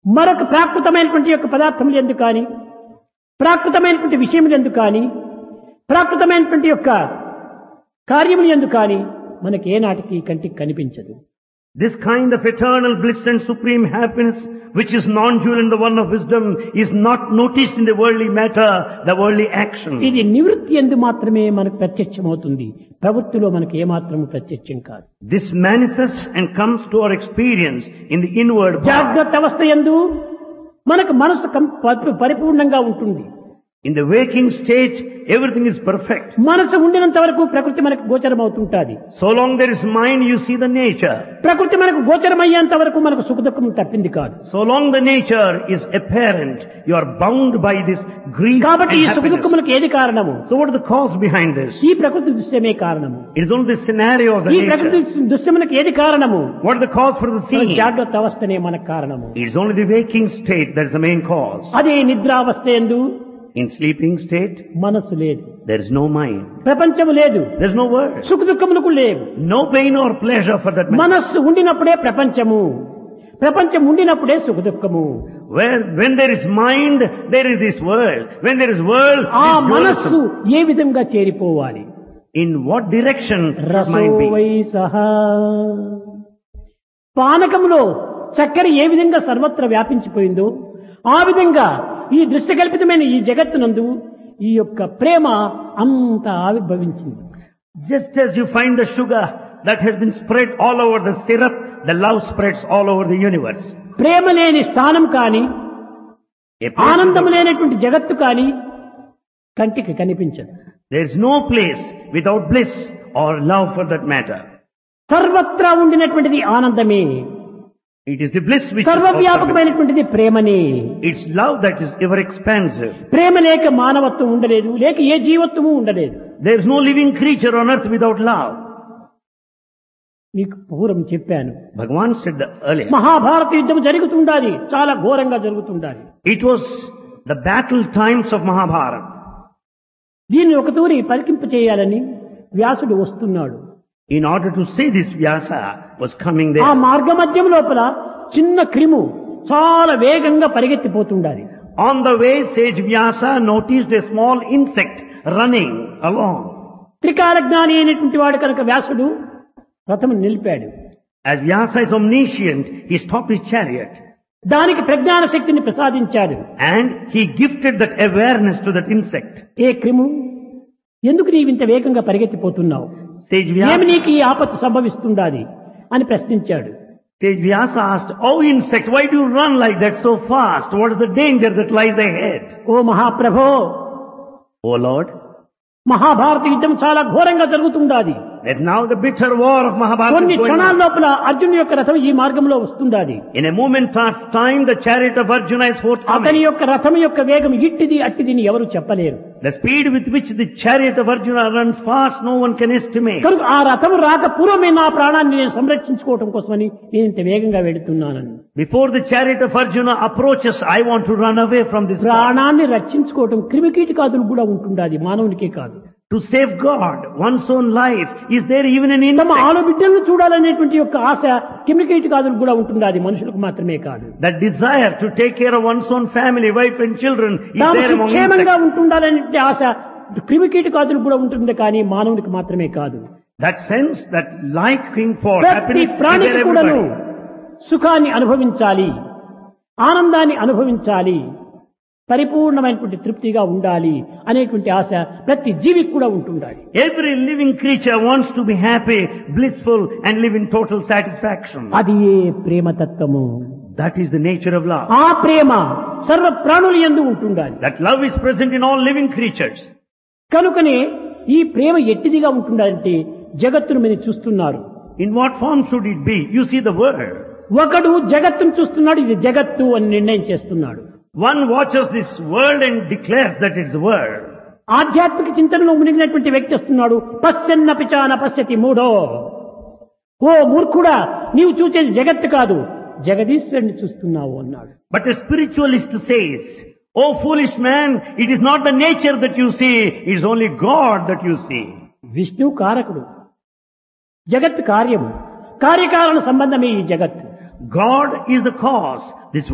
మరొక ప్రాకృతమైనటువంటి యొక్క పదార్థములు ఎందుకు కానీ ప్రాకృతమైనటువంటి విషయములు ఎందుకు కానీ ప్రాకృతమైనటువంటి యొక్క కార్యములు ఎందుకు కానీ మనకి ఏనాటికి కంటికి కనిపించదు This kind of eternal bliss and supreme happiness, which is non-dual in the one of wisdom, is not noticed in the worldly matter, the worldly action. ఇది నివృత్తి ఎందు మాత్రమే మనకు ప్రత్యక్షమవుతుంది ప్రవృత్తిలో మనకు ఏమాత్రము ప్రత్యక్షం కాదు This manifests and comes to our experience in the inward part. జాగ్రత్త అవస్థ ఎందు మనకు మనసు కం- పరి- పరిపూర్ణంగా ఉంటుంది In the waking state, everything is perfect. మనసు ఉండినంత వరకు ప్రకృతి మనకు గోచరం అవుతుంటాది So long there is mind, you see the nature. ప్రకృతి మనకు గోచరమయ్యేంత వరకు మనకు సుఖదుఖం తప్పింది కాదు So long the nature is apparent, you are bound by this grief కాబట్టి ఈ and happiness. సుఖదుఖములకు ఏది కారణము So what is the cause behind this? ఈ ప్రకృతి దృశ్యమే కారణము It is only the scenario of the ఈ ప్రకృతి nature. దృశ్యములకు ఏది కారణము What is the cause for the మన scene? జాగ్రత్త అవస్థనే మనకు కారణము It is only the waking state that is the main cause. అదే నిద్రావస్థ ఎందు In sleeping state, మనస్సు లేదు there is no mind. ప్రపంచము లేదు There is no word. సుఖ దుఃఖములకు లేవు No pain or pleasure for that matter. మనస్సు ఉండినప్పుడే ప్రపంచము ప్రపంచం ఉండినప్పుడే సుఖ దుఃఖము Where, when there is mind, there is this world. When there is world, ఆ there is మనస్సు dualism. ఏ విధంగా చేరిపోవాలి In what direction should రసో mind be? వై సహా పానకములో చక్కెర ఏ విధంగా సర్వత్ర వ్యాపించిపోయిందో ఆ విధంగా ఈ దృశ్యకల్పితమైన ఈ జగత్తునందు ఈ యొక్క ప్రేమ అంత ఆవిర్భవించింది Just as you find the sugar that has been spread all over the syrup, the love spreads all over the universe. ప్రేమ లేని స్థానం కాని A place ఆనందం without- లేనటువంటి జగత్తు కాని కంటికి కనిపించదు There is no place without bliss or love for that matter. సర్వత్రా ఉండినటువంటిది ఆనందమే It is the bliss which is all సర్వవ్యాపకమైనటువంటిది ప్రేమనే It's love that is ever expansive. ప్రేమ లేక మానవత్వం ఉండలేదు లేక ఏ జీవత్వము ఉండలేదు There is no living creature on earth without love. మీకు పూర్వం చెప్పాను Bhagavan said the earlier. Mahabharata యుద్ధం జరుగుతుండాలి చాలా ఘోరంగా జరుగుతుండాలి It was the battle times of Mahabharata. దీన్ని ఒక తూరి పరికింప చేయాలని వ్యాసుడు వస్తున్నాడు In order to say this, Vyasa was coming ఆ there. మార్గ మధ్యం లోపల చిన్న క్రిము చాలా వేగంగా పరిగెత్తిపోతుండాలి On the way, sage Vyasa noticed a small insect running along. త్రికాల జ్ఞాని అయినటువంటి వాడు కనుక వ్యాసుడు రథము నిలిపాడు As Vyasa is omniscient, he stopped his chariot దానికి ప్రజ్ఞాన శక్తిని ప్రసాదించాడు and he gifted that awareness to that insect. ఏ క్రిము ఎందుకు నీవు ఇంత వేగంగా పరిగెత్తిపోతున్నావు Sage ఏమి Vyasa, నీకు ఈ ఆపత్తు సంభవిస్తుండాలి అని ప్రశ్నించాడు sage Vyasa asked, Oh insect, why do you run like that so fast? What is the danger that lies ahead? Oh మహాప్రభో Oh Lord, Mahabharata యుద్ధం చాలా ఘోరంగా జరుగుతుండాది that now the bitter war of Mahabharata కొన్ని is going క్షణాల on. లోపల అర్జునుడి యొక్క రథం ఈ మార్గంలో వస్తుండాది In a moment of time, the chariot of Arjuna is అతని forthcoming. యొక్క రథం యొక్క వేగం ఇట్టిది అట్టిదిని ఎవరు చెప్పలేరు The speed with which the chariot of Arjuna runs fast, no one can estimate. కనుక ఆ రథం రాక పూర్వమే నా ప్రాణాన్ని నేను సంరక్షించుకోవటం కోసమని నేను ఇంత వేగంగా వెళుతున్నానని Before the chariot of Arjuna approaches, I want to run away from this. war. ప్రాణాన్ని రక్షించుకోవటం క్రిమికీటకాదులు కూడా ఉంటుండాది మానవునికే కాదు To safeguard one's own life, is there even an తమ insect? ఆడబిడ్డలను చూడాలనేటువంటి యొక్క ఆశ క్రిమికీటకాదులు కూడా ఉంటుండాది మనుషులకు మాత్రమే కాదు That desire to take care of one's own family, wife and children is తాము there among క్షేమంగా insects. ఉంటుండాలనే ఆశ క్రిమికీటకాదులు కూడా ఉంటుంది కానీ మానవునికి మాత్రమే కాదు That sense, that liking for ప్రతి happiness is ప్రాణికి there కూడాను everybody. సుఖాన్ని అనుభవించాలి ఆనందాన్ని అనుభవించాలి పరిపూర్ణమైనటువంటి తృప్తిగా ఉండాలి అనేటువంటి ఆశ ప్రతి జీవికి కూడా ఉంటుండాలి Every living creature wants to be happy, blissful and live in total satisfaction. అది ఏ ప్రేమతత్వము That is the nature of love. ఆ ప్రేమ సర్వ ప్రాణులు ఎందు ఉంటుండాలి That love is present in all living creatures. కనుకనే ఈ ప్రేమ ఎట్టిదిగా ఉంటుండాలంటే జగత్తును మీరు చూస్తున్నారు In what form should it be? You see the world. ఒకడు జగత్తును చూస్తున్నాడు ఇది జగత్తు అని నిర్ణయం చేస్తున్నాడు One watches this world and declares that it's the world. ఆధ్యాత్మిక చింతనలో మునిగినటువంటి వ్యక్తి వస్తున్నాడు పశ్చన్న పిచాన పశ్యతి మూడో ఓ మూర్ఖుడా నీవు చూసేది జగత్తు కాదు జగదీశ్వరుని చూస్తున్నావు అన్నాడు But a spiritualist says, Oh foolish man, it is not the nature that you see, it is only God that you see. Vishnu కారకుడు జగత్ కార్యము కార్యకారణ సంబంధమే ఈ జగత్తు God is the cause. This